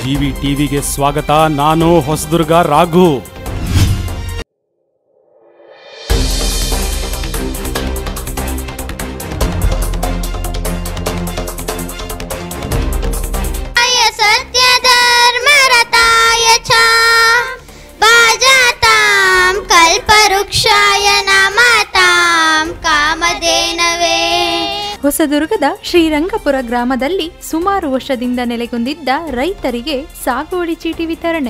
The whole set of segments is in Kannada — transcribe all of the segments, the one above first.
ಜಿವಿ ಟಿವಿಗೆ ಸ್ವಾಗತ ನಾನು ಹೊಸದುರ್ಗ ರಾಘು आय सत्यधर्मरताय च भाजतां कल्पवृक्षाय नमतां कामधेनवे ಹೊಸದುರ್ಗದ ಶ್ರೀರಂಗಪುರ ಗ್ರಾಮದಲ್ಲಿ ಸುಮಾರು ವರ್ಷದಿಂದ ನೆಲೆಗೊಂಡಿದ್ದ ರೈತರಿಗೆ ಸಾಗುವಳಿ ಚೀಟಿ ವಿತರಣೆ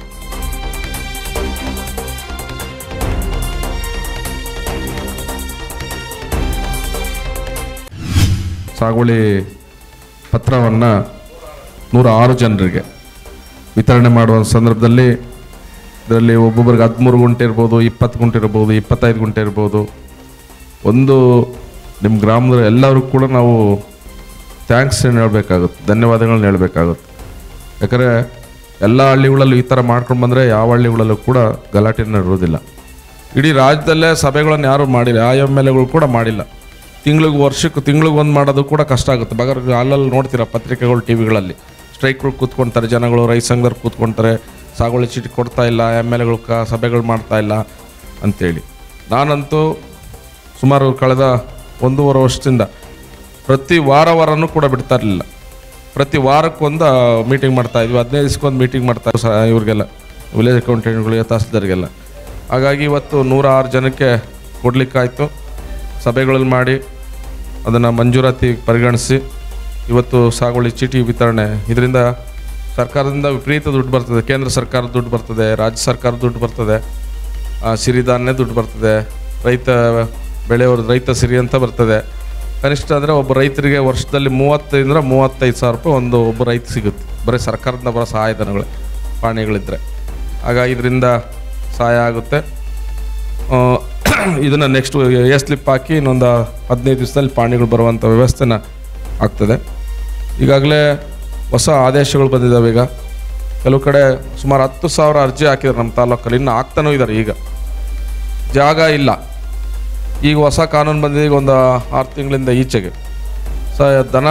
ಸಾಗುವಳಿ ಪತ್ರವನ್ನು ನೂರ ಆರು ಜನರಿಗೆ ವಿತರಣೆ ಮಾಡುವ ಸಂದರ್ಭದಲ್ಲಿ ಇದರಲ್ಲಿ ಒಬ್ಬೊಬ್ಬರಿಗೆ ಹದಿಮೂರು ಗುಂಟೆ ಇರ್ಬೋದು ಇಪ್ಪತ್ತು ಗುಂಟೆ ಇರ್ಬೋದು ಇಪ್ಪತ್ತೈದು ಗುಂಟೆ ಇರ್ಬೋದು ಒಂದು ನಿಮ್ಮ ಗ್ರಾಮದ ಎಲ್ಲರೂ ಕೂಡ ನಾವು ಥ್ಯಾಂಕ್ಸ್ ಹೇಳಬೇಕಾಗುತ್ತೆ ಧನ್ಯವಾದಗಳನ್ನ ಹೇಳಬೇಕಾಗುತ್ತೆ ಯಾಕಂದರೆ ಎಲ್ಲ ಹಳ್ಳಿಗಳಲ್ಲೂ ಈ ಥರ ಮಾಡ್ಕೊಂಡು ಬಂದರೆ ಯಾವ ಹಳ್ಳಿಗಳಲ್ಲೂ ಕೂಡ ಗಲಾಟೆನ ಇರೋದಿಲ್ಲ ಇಡೀ ರಾಜ್ಯದಲ್ಲೇ ಸಭೆಗಳನ್ನು ಯಾರೂ ಮಾಡಿಲ್ಲ ಆ ಎಮ್ ಎಲ್ ಎಗಳು ಕೂಡ ಮಾಡಿಲ್ಲ ತಿಂಗಳಿಗೆ ವರ್ಷಕ್ಕೆ ತಿಂಗಳಿಗೆ ಒಂದು ಮಾಡೋದು ಕೂಡ ಕಷ್ಟ ಆಗುತ್ತೆ ಬಗರ್ ಅಲ್ಲಲ್ಲಿ ನೋಡ್ತೀರಾ ಪತ್ರಿಕೆಗಳು ಟಿ ವಿಗಳಲ್ಲಿ ಸ್ಟ್ರೈಕ್ಗಳು ಕೂತ್ಕೊಳ್ತಾರೆ ಜನಗಳು ರೈತ ಸಂಘದವ್ರು ಕೂತ್ಕೊಳ್ತಾರೆ ಸಾಗುವಳಿ ಚೀಟಿ ಕೊಡ್ತಾ ಇಲ್ಲ ಎಮ್ ಎಲ್ ಎಗಳು ಕ ಸಭೆಗಳು ಮಾಡ್ತಾ ಇಲ್ಲ ಅಂತೇಳಿ ನಾನಂತೂ ಸುಮಾರು ಕಳೆದ ಒಂದೂವರೆ ವರ್ಷದಿಂದ ಪ್ರತಿ ವಾರ ವಾರನೂ ಕೂಡ ಬಿಡ್ತಾ ಇರಲಿಲ್ಲ ಪ್ರತಿ ವಾರಕ್ಕೊಂದು ಮೀಟಿಂಗ್ ಮಾಡ್ತಾ ಇದ್ವಿ ಹದಿನೈದು ದಿವಸಕ್ಕೊಂದು ಮೀಟಿಂಗ್ ಮಾಡ್ತಾ ಇದ್ವಿ ಸ- ಇವ್ರಿಗೆಲ್ಲ ವಿಲೇಜ್ ಅಕೌಂಟೆಂಟ್ಗಳಿಗೆ ತಹಸೀಲ್ದಾರ್ಗೆಲ್ಲ ಹಾಗಾಗಿ ಇವತ್ತು ನೂರ ಆರು ಜನಕ್ಕೆ ಕೊಡಲಿಕ್ಕಾಯ್ತು ಸಭೆಗಳಲ್ಲಿ ಮಾಡಿ ಅದನ್ನು ಮಂಜೂರಾತಿ ಪರಿಗಣಿಸಿ ಇವತ್ತು ಸಾಗುವಳಿ ಚೀಟಿ ವಿತರಣೆ ಇದರಿಂದ ಸರ್ಕಾರದಿಂದ ವಿಪರೀತ ದುಡ್ಡು ಬರ್ತದೆ ಕೇಂದ್ರ ಸರ್ಕಾರದ ದುಡ್ಡು ಬರ್ತದೆ ರಾಜ್ಯ ಸರ್ಕಾರದ ದುಡ್ಡು ಬರ್ತದೆ ಆ, ಸಿರಿಧಾನ್ಯ ದುಡ್ಡು ಬರ್ತದೆ ರೈತ ಬೆಳೆಯವರು ರೈತ ಸಿರಿ ಅಂತ ಬರ್ತದೆ ಕನಿಷ್ಠ ಅಂದರೆ ಒಬ್ಬ ರೈತರಿಗೆ ವರ್ಷದಲ್ಲಿ ಮೂವತ್ತೈದರಿಂದ ಮೂವತ್ತೈದು ಸಾವಿರ ರೂಪಾಯಿ ಒಂದು ಒಬ್ಬ ರೈತ ಸಿಗುತ್ತೆ ಬರೀ ಸರ್ಕಾರದಿಂದ ಬರೋ ಸಹಾಯಧನಗಳು ಪಾಣಿಗಳಿದ್ದರೆ ಹಾಗಾಗಿ ಇದರಿಂದ ಸಹಾಯ ಆಗುತ್ತೆ ಆ, ಇದನ್ನು ನೆಕ್ಸ್ಟ್ ಎ ಸ್ಲಿಪ್ ಹಾಕಿ ಇನ್ನೊಂದು ಹದಿನೈದು ದಿವಸದಲ್ಲಿ ಪಾಣಿಗಳು ಬರುವಂಥ ವ್ಯವಸ್ಥೆನ ಆಗ್ತದೆ ಈಗಾಗಲೇ ಹೊಸ ಆದೇಶಗಳು ಬಂದಿದ್ದಾವೆ ಈಗ ಕೆಲವು ಕಡೆ ಸುಮಾರು ಹತ್ತು ಸಾವಿರ ಅರ್ಜಿ ಹಾಕಿದ್ದಾರೆ ನಮ್ಮ ತಾಲೂಕಲ್ಲಿ ಇನ್ನು ಆಗ್ತಾನೂ ಇದ್ದಾರೆ ಈಗ ಜಾಗ ಇಲ್ಲ ಈಗ ಹೊಸ ಕಾನೂನು ಬಂದಿದೆ ಈಗ ಒಂದು ಆರು ತಿಂಗಳಿಂದ ಈಚೆಗೆ ಸ ದನ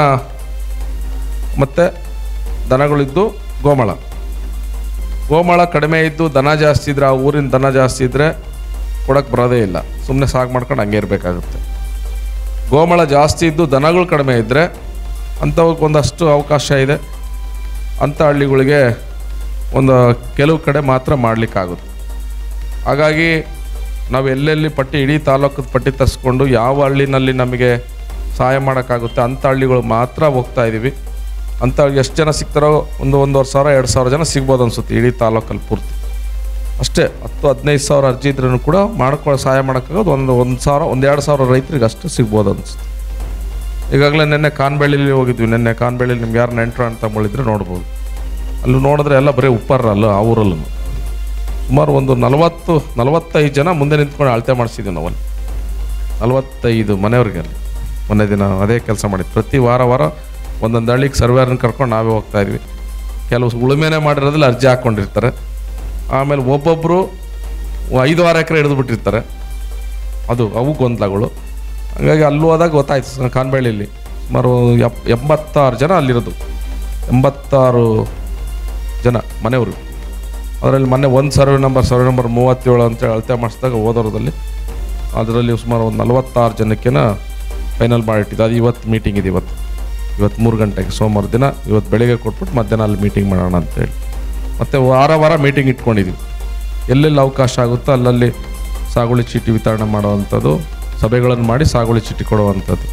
ಮತ್ತು ದನಗಳಿದ್ದು ಗೋಮಳ ಗೋಮಾಳ ಕಡಿಮೆ ಇದ್ದು ದನ ಜಾಸ್ತಿ ಇದ್ರೆ ಆ ಊರಿನ ದನ ಜಾಸ್ತಿ ಇದ್ದರೆ ಕೊಡಕ್ಕೆ ಬರೋದೇ ಇಲ್ಲ ಸುಮ್ಮನೆ ಸಾಕು ಮಾಡ್ಕೊಂಡು ಹಂಗೆ ಇರಬೇಕಾಗುತ್ತೆ ಗೋಮಾಳ ಜಾಸ್ತಿ ಇದ್ದು ದನಗಳು ಕಡಿಮೆ ಇದ್ದರೆ ಅಂಥವಕ್ಕೆ ಒಂದಷ್ಟು ಅವಕಾಶ ಇದೆ ಅಂಥ ಹಳ್ಳಿಗಳಿಗೆ ಒಂದು ಕೆಲವು ಕಡೆ ಮಾತ್ರ ಮಾಡಲಿಕ್ಕಾಗುತ್ತೆ ಹಾಗಾಗಿ ನಾವು ಎಲ್ಲೆಲ್ಲಿ ಪಟ್ಟಿ ಇಡೀ ತಾಲೂಕದ ಪಟ್ಟಿ ತರಿಸ್ಕೊಂಡು ಯಾವ ಹಳ್ಳಿನಲ್ಲಿ ನಮಗೆ ಸಹಾಯ ಮಾಡೋಕ್ಕಾಗುತ್ತೆ ಅಂಥ ಹಳ್ಳಿಗಳು ಮಾತ್ರ ಹೋಗ್ತಾ ಇದ್ದೀವಿ ಅಂಥ ಎಷ್ಟು ಜನ ಸಿಗ್ತಾರೋ ಒಂದು ಒಂದೂವರೆ ಸಾವಿರ ಎರಡು ಸಾವಿರ ಜನ ಸಿಗ್ಬೋದು ಅನ್ಸುತ್ತೆ ಇಡೀ ತಾಲೂಕಲ್ಲಿ ಪೂರ್ತಿ ಅಷ್ಟೇ ಹತ್ತು ಹದಿನೈದು ಸಾವಿರ ಅರ್ಜಿ ಇದ್ರೂ ಕೂಡ ಮಾಡ್ಕೊಳ್ಳೋ ಸಹಾಯ ಮಾಡೋಕ್ಕಾಗೋದು ಒಂದು ಒಂದು ಸಾವಿರ ಒಂದು ಎರಡು ಸಾವಿರ ರೈತರಿಗೆ ಅಷ್ಟು ಸಿಗ್ಬೋದು ಅನ್ಸುತ್ತೆ ಈಗಾಗಲೇ ನಿನ್ನೆ ಕಾನ್ಬೆಳ್ಳಿಲಿ ಹೋಗಿದ್ವಿ ನಿನ್ನೆ ಕಾನ್ಬೆಳ್ಳಿಲಿ ನಿಮ್ಗೆ ಯಾರು ನೆಂಟ್ರು ಅಂತ ತಗೊಳಿದ್ರೆ ನೋಡ್ಬೋದು ಅಲ್ಲಿ ನೋಡಿದ್ರೆ ಎಲ್ಲ ಬರೀ ಉಪ್ಪಾರ ಅಲ್ಲ ಆ ಊರಲ್ಲೂ ಸುಮಾರು ಒಂದು ನಲವತ್ತು ನಲವತ್ತೈದು ಜನ ಮುಂದೆ ನಿಂತ್ಕೊಂಡು ಅಳತೆ ಮಾಡಿಸಿದ್ವಿ ನಾವು ಅಲ್ಲಿ ನಲವತ್ತೈದು ಮನೆಯವ್ರಿಗೆ ಅಲ್ಲಿ ಮೊನ್ನೆ ದಿನ ಅದೇ ಕೆಲಸ ಮಾಡಿದ್ವಿ ಪ್ರತಿ ವಾರ ವಾರ ಒಂದೊಂದು ಹಳ್ಳಿಗೆ ಸರ್ವೇರನ್ನ ಕರ್ಕೊಂಡು ನಾವೇ ಹೋಗ್ತಾ ಇದ್ವಿ ಕೆಲವು ಉಳುಮೆನೇ ಮಾಡಿರೋದ್ರಲ್ಲಿ ಅರ್ಜಿ ಹಾಕ್ಕೊಂಡಿರ್ತಾರೆ ಆಮೇಲೆ ಒಬ್ಬೊಬ್ಬರು ಐದು ಆರು ಎಕರೆ ಹಿಡಿದು ಬಿಟ್ಟಿರ್ತಾರೆ ಅದು ಅವು ಗೊಂದಲಗಳು ಹಾಗಾಗಿ ಅಲ್ಲಿ ಹೋದಾಗ ಗೊತ್ತಾಯ್ತು ಸ- ಕಾನ್ಬೆಳ್ಳಿಲಿ ಸುಮಾರು ಎಪ್ ಎಂಬತ್ತಾರು ಜನ ಅಲ್ಲಿರೋದು ಎಂಬತ್ತಾರು ಜನ ಮನೆಯವರು ಅದರಲ್ಲಿ ಮೊನ್ನೆ ಒಂದು ಸರ್ವೆ ನಂಬರ್ ಸರ್ವೆ ನಂಬರ್ ಮೂವತ್ತೇಳು ಅಂತೇಳಿ ಅಳತೆ ಮಾಡಿಸಿದಾಗ ಹೋದೋರದಲ್ಲಿ ಅದರಲ್ಲಿ ಸುಮಾರು ಒಂದು ನಲವತ್ತಾರು ಜನಕ್ಕೆನ ಫೈನಲ್ ಮಾಡಿಟ್ಟಿದ್ದು ಅದು ಇವತ್ತು ಮೀಟಿಂಗ್ ಇದೆ ಇವತ್ತು ಇವತ್ತು ಮೂರು ಗಂಟೆಗೆ ಸೋಮವಾರ ದಿನ ಇವತ್ತು ಬೆಳಿಗ್ಗೆ ಕೊಟ್ಬಿಟ್ಟು ಮಧ್ಯಾಹ್ನ ಅಲ್ಲಿ ಮೀಟಿಂಗ್ ಮಾಡೋಣ ಅಂತೇಳಿ ಮತ್ತು ವಾರ ವಾರ ಮೀಟಿಂಗ್ ಇಟ್ಕೊಂಡಿದ್ದೀವಿ ಎಲ್ಲೆಲ್ಲಿ ಅವಕಾಶ ಆಗುತ್ತೋ ಅಲ್ಲಲ್ಲಿ ಸಾಗುವಳಿ ಚೀಟಿ ವಿತರಣೆ ಮಾಡುವಂಥದ್ದು ಸಭೆಗಳನ್ನು ಮಾಡಿ ಸಾಗುವಳಿ ಚೀಟಿ ಕೊಡುವಂಥದ್ದು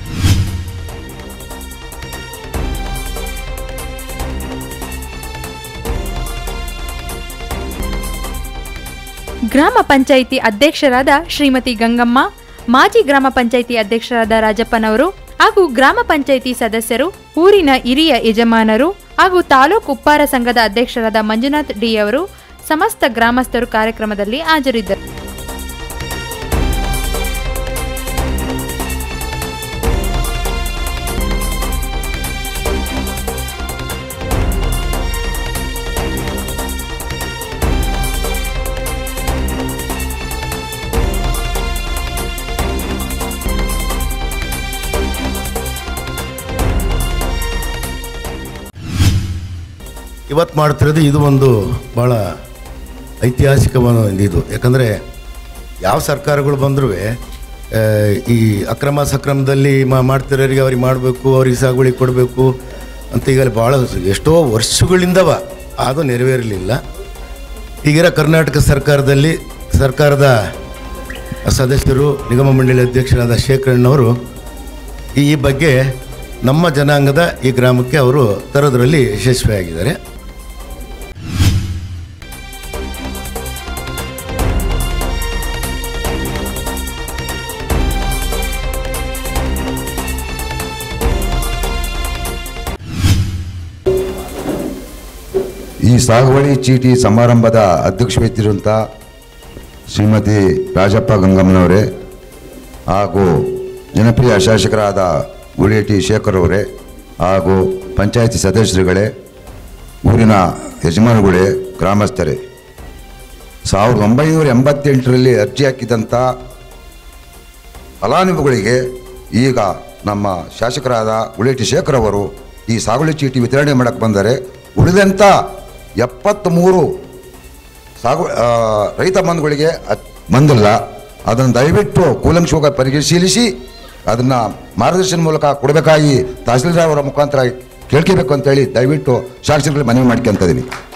ಗ್ರಾಮ ಪಂಚಾಯಿತಿ ಅಧ್ಯಕ್ಷರಾದ ಶ್ರೀಮತಿ ಗಂಗಮ್ಮ ಮಾಜಿ ಗ್ರಾಮ ಪಂಚಾಯಿತಿ ಅಧ್ಯಕ್ಷರಾದ ರಾಜಪ್ಪನವರು ಹಾಗೂ ಗ್ರಾಮ ಪಂಚಾಯಿತಿ ಸದಸ್ಯರು ಊರಿನ ಹಿರಿಯ ಯಜಮಾನರು ಹಾಗೂ ತಾಲೂಕು ಉಪ್ಪಾರ ಸಂಘದ ಅಧ್ಯಕ್ಷರಾದ ಮಂಜುನಾಥ್ ಡಿ ಅವರು ಸಮಸ್ತ ಗ್ರಾಮಸ್ಥರು ಕಾರ್ಯಕ್ರಮದಲ್ಲಿ ಹಾಜರಿದ್ದರು ಇವತ್ತು ಮಾಡ್ತಿರೋದು ಇದು ಒಂದು ಭಾಳ ಐತಿಹಾಸಿಕವಾದ ಒಂದು ಇದು ಯಾಕಂದರೆ ಯಾವ ಸರ್ಕಾರಗಳು ಬಂದರೂ ಈ ಅಕ್ರಮ ಸಕ್ರಮದಲ್ಲಿ ಮಾ ಮಾಡ್ತಿರೋರಿಗೆ ಅವ್ರಿಗೆ ಮಾಡಬೇಕು ಅವ್ರಿಗೆ ಸಾಗುವಳಿ ಕೊಡಬೇಕು ಅಂತ ಈಗ ಭಾಳ ಎಷ್ಟೋ ವರ್ಷಗಳಿಂದವ ಅದು ನೆರವೇರಲಿಲ್ಲ ಈಗಿರೋ ಕರ್ನಾಟಕ ಸರ್ಕಾರದಲ್ಲಿ ಸರ್ಕಾರದ ಸದಸ್ಯರು ನಿಗಮ ಮಂಡಳಿ ಅಧ್ಯಕ್ಷರಾದ ಶೇಖರಣ್ಣವರು ಈ ಈ ಬಗ್ಗೆ ನಮ್ಮ ಜನಾಂಗದ ಈ ಗ್ರಾಮಕ್ಕೆ ಅವರು ತರೋದ್ರಲ್ಲಿ ಯಶಸ್ವಿಯಾಗಿದ್ದಾರೆ ಈ ಸಾಗುವಳಿ ಚೀಟಿ ಸಮಾರಂಭದ ಅಧ್ಯಕ್ಷತೆಯಿರುವಂಥ ಶ್ರೀಮತಿ ರಾಜಪ್ಪ ಗಂಗಮ್ಮನವರೇ ಹಾಗೂ ಜನಪ್ರಿಯ ಶಾಸಕರಾದ ಗುಳಿಯಟಿ ಶೇಖರ್ ಅವರೇ ಹಾಗೂ ಪಂಚಾಯತಿ ಸದಸ್ಯರುಗಳೇ ಊರಿನ ಯಜಮಾನಗಳೇ ಗ್ರಾಮಸ್ಥರೇ ಸಾವಿರದ ಒಂಬೈನೂರ ಎಂಬತ್ತೆಂಟರಲ್ಲಿ ಅರ್ಜಿ ಹಾಕಿದಂಥ ಫಲಾನುಭವಿಗಳಿಗೆ ಈಗ ನಮ್ಮ ಶಾಸಕರಾದ ಉಳೇಟಿ ಶೇಖರ್ ಅವರು ಈ ಸಾಗುವಳಿ ಚೀಟಿ ವಿತರಣೆ ಮಾಡಕ್ಕೆ ಬಂದರೆ ಉಳಿದಂಥ ಎಪ್ಪತ್ತ್ಮೂರು ಸಾಗು ಆ, ರೈತ ಬಂಧುಗಳಿಗೆ ಅದ್ ಬಂದಿಲ್ಲ ಅದನ್ನು ದಯವಿಟ್ಟು ಕೂಲಂಕಷವಾಗಿ ಪರಿಶೀಲಿಸಿ ಅದನ್ನು ಮಾರ್ಗದರ್ಶನ ಮೂಲಕ ಕೊಡಬೇಕಾಗಿ ತಹಸೀಲ್ದಾರ್ ಅವರ ಮುಖಾಂತರ ಕೇಳ್ಕೋಬೇಕು ಅಂತೇಳಿ ದಯವಿಟ್ಟು ಶಾಸಕರಿಗೆ ಮನವಿ ಮಾಡ್ಕೊಂತ ಇದೀನಿ